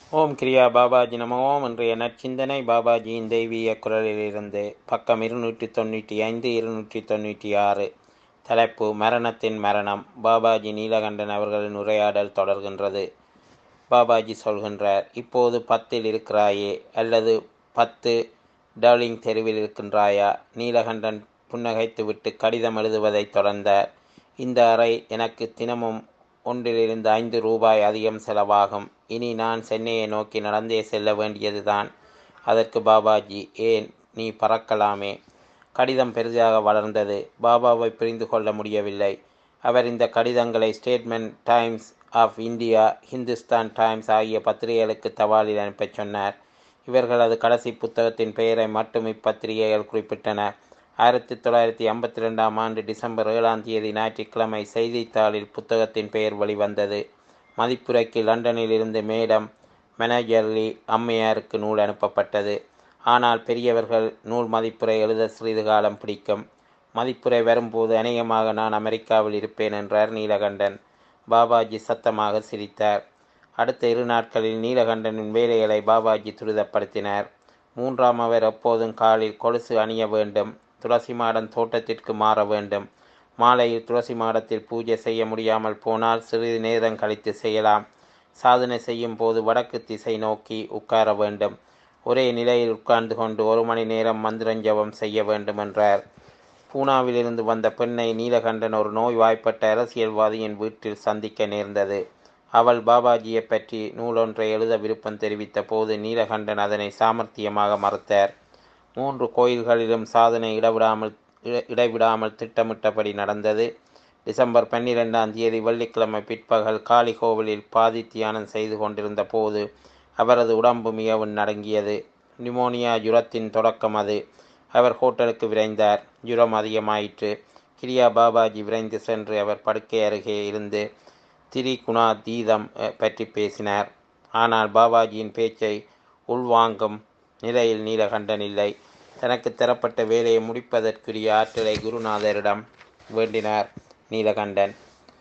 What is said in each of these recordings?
ஓம் கிரியா பாபாஜி நம ஓம் இன்றைய நற்சிந்தனை பாபாஜியின் தெய்வீக குரலிலிருந்து பக்கம் இருநூற்றி தொண்ணூற்றி ஐந்து இருநூற்றி தொண்ணூற்றி ஆறு தலைப்பு மரணத்தின் மரணம் பாபாஜி நீலகண்டன் அவர்களின் உரையாடல் தொடர்கின்றது பாபாஜி சொல்கின்றார் இப்போது பத்தில் இருக்கிறாயே அல்லது பத்து டர்லிங் தெருவில் இருக்கின்றாயா நீலகண்டன் புன்னகைத்துவிட்டு கடிதம் எழுதுவதை தொடர்ந்தார் இந்த அறை எனக்கு தினமும் ஒன்றிலிருந்து ஐந்து ரூபாய் அதிகம் செலவாகும் இனி நான் சென்னையை நோக்கி நடந்தே செல்ல வேண்டியதுதான் அதற்கு பாபாஜி ஏன் நீ பறக்கலாமே கடிதம் பெரிதாக வளர்ந்தது பாபாவை புரிந்து கொள்ள முடியவில்லை அவர் இந்த கடிதங்களை Statesman Times of India Hindustan Times ஆகிய பத்திரிகைகளுக்கு தபாலில் அனுப்பச் சொன்னார் இவர்களது கடைசி புத்தகத்தின் பெயரை மட்டும் இப்பத்திரிகைகள் குறிப்பிட்டன ஆயிரத்தி தொள்ளாயிரத்தி ஐம்பத்தி ரெண்டாம் ஆண்டு டிசம்பர் ஏழாம் தேதி ஞாயிற்றுக்கிழமை செய்தித்தாளில் புத்தகத்தின் பெயர் வெளிவந்தது மதிப்புரைக்கு லண்டனில் இருந்து மேடம் மெனஜர்லி அம்மையாருக்கு நூல் அனுப்பப்பட்டது ஆனால் பெரியவர்கள் நூல் மதிப்புரை எழுத சிறிது காலம் பிடிக்கும் மதிப்புரை வரும்போது அநேகமாக நான் அமெரிக்காவில் இருப்பேன் என்றார் நீலகண்டன் பாபாஜி சத்தமாக சிரித்தார் அடுத்த இரு நாட்களில் நீலகண்டனின் வேலைகளை பாபாஜி துரிதப்படுத்தினார் மூன்றாம் அவர் எப்போதும் காலில் கொலுசு அணிய வேண்டும் துளசி மாடம் தோட்டத்திற்கு மாற வேண்டும் மாலையில் துளசி மாடத்தில் பூஜை செய்ய முடியாமல் போனால் சிறிது நேரம் கழித்து செய்யலாம் சாதனை செய்யும் போது வடக்கு திசை நோக்கி உட்கார வேண்டும் ஒரே நிலையில் உட்கார்ந்து கொண்டு ஒரு மணி நேரம் மந்திரஞ்சபம் செய்ய வேண்டும் என்றார் பூனாவிலிருந்து வந்த பெண்ணை நீலகண்டன் ஒரு நோய்வாய்ப்பட்ட அரசியல்வாதியின் வீட்டில் சந்திக்க நேர்ந்தது அவள் பாபாஜியை பற்றி நூலொன்றை எழுத விருப்பம் தெரிவித்த போது நீலகண்டன் அதனை சாமர்த்தியமாக மறுத்தார் மூன்று கோயில்களிலும் சாதனை இடவிடாமல் இடைவிடாமல் திட்டமிட்டபடி நடந்தது டிசம்பர் பன்னிரெண்டாம் தேதி வெள்ளிக்கிழமை பிற்பகல் காளி கோவிலில் பாதி தியானம் செய்து கொண்டிருந்த போது அவரது உடம்பு மிகவும் நடுங்கியது நிமோனியா ஜுரத்தின் தொடக்கம் அது அவர் ஹோட்டலுக்கு விரைந்தார் ஜுரம் அதிகமாயிற்று கிரியா பாபாஜி விரைந்து சென்று அவர் படுக்கை அருகே இருந்து திரிகுணா தீதம் பற்றி பேசினார் ஆனால் பாபாஜியின் பேச்சை உள்வாங்கும் நிலையில் நீலகண்டன் இல்லை தனக்கு தரப்பட்ட வேலையை முடிப்பதற்குரிய ஆற்றலை குருநாதரிடம் வேண்டினார் நீலகண்டன்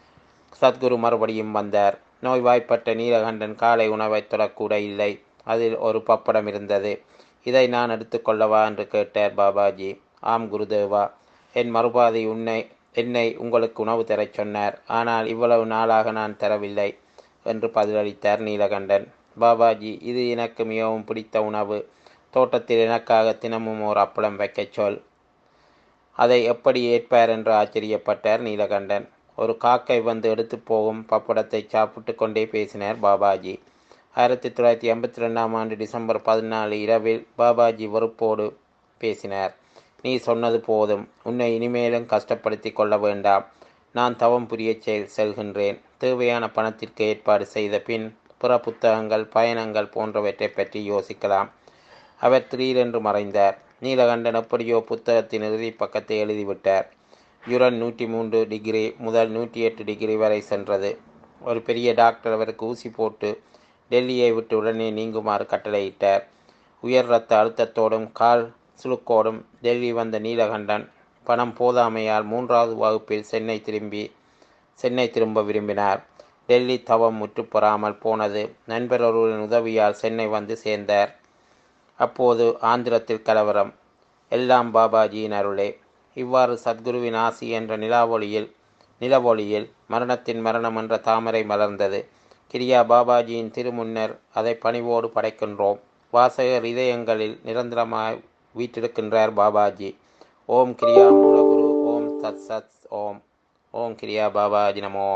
சத்குரு மறுபடியும் வந்தார் நோய்வாய்ப்பட்ட நீலகண்டன் காலை உணவை தொடக்கூட இல்லை அதில் ஒரு பப்படம் இருந்தது இதை நான் எடுத்துக்கொள்ளவா என்று கேட்டார் பாபாஜி ஆம் குருதேவா என் மறுபாதி உன்னை என்னை உங்களுக்கு உணவு தரச் சொன்னார் ஆனால் இவ்வளவு நாளாக நான் தரவில்லை என்று பதிலளித்தார் நீலகண்டன் பாபாஜி இது எனக்கு மிகவும் பிடித்த உணவு தோட்டத்தில் எனக்காக தினமும் ஒரு அப்பளம் வைக்கச் சொல் அதை எப்படி ஏற்பார் என்று ஆச்சரியப்பட்டார் நீலகண்டன் ஒரு காக்கை வந்து எடுத்து போகும் பப்படத்தை சாப்பிட்டு கொண்டே பேசினார் பாபாஜி ஆயிரத்தி தொள்ளாயிரத்தி எண்பத்தி ரெண்டாம் ஆண்டு டிசம்பர் பதினாலு இரவில் பாபாஜி வெறுப்போடு பேசினார் நீ சொன்னது போதும் உன்னை இனிமேலும் கஷ்டப்படுத்தி கொள்ள வேண்டாம் நான் தவம் புரிய செல்கின்றேன் தேவையான பணத்திற்கு ஏற்பாடு செய்த பின் புற புத்தகங்கள் பயணங்கள் போன்றவற்றை பற்றி யோசிக்கலாம் அவர் திடீரென்று மறைந்தார் நீலகண்டன் எப்படியோ புத்தகத்தின் இறுதி பக்கத்தை எழுதிவிட்டார் யுரன் நூற்றி மூன்று டிகிரி முதல் நூற்றி எட்டு டிகிரி வரை சென்றது ஒரு பெரிய டாக்டர் அவருக்கு ஊசி போட்டு டெல்லியை விட்டு உடனே நீங்குமாறு கட்டளையிட்டார் உயர் இரத்த அழுத்தத்தோடும் கால் சுழுக்கோடும் டெல்லி வந்த நீலகண்டன் பணம் போதாமையால் மூன்றாவது வகுப்பில் சென்னை திரும்பி சென்னை திரும்ப விரும்பினார் டெல்லி தவம் முற்றுப்பெறாமல் போனது நண்பர் ஒருவரின் உதவியால் சென்னை வந்து சேர்ந்தார் அப்போது ஆந்திரத்தில் கலவரம் எல்லாம் பாபாஜியின் அருளே இவ்வாறு சத்குருவின் ஆசி என்ற நிலாவொளியில் நிலவொளியில் மரணத்தின் மரணம் என்ற தாமரை மலர்ந்தது கிரியா பாபாஜியின் திருமுன்னர் அதை பணிவோடு படைக்கின்றோம் வாசகர் இதயங்களில் நிரந்தரமாய் வீட்டிருக்கின்றார் பாபாஜி ஓம் கிரியா மூலகுரு ஓம் தத் சத் ஓம் ஓம் கிரியா பாபாஜி நமோ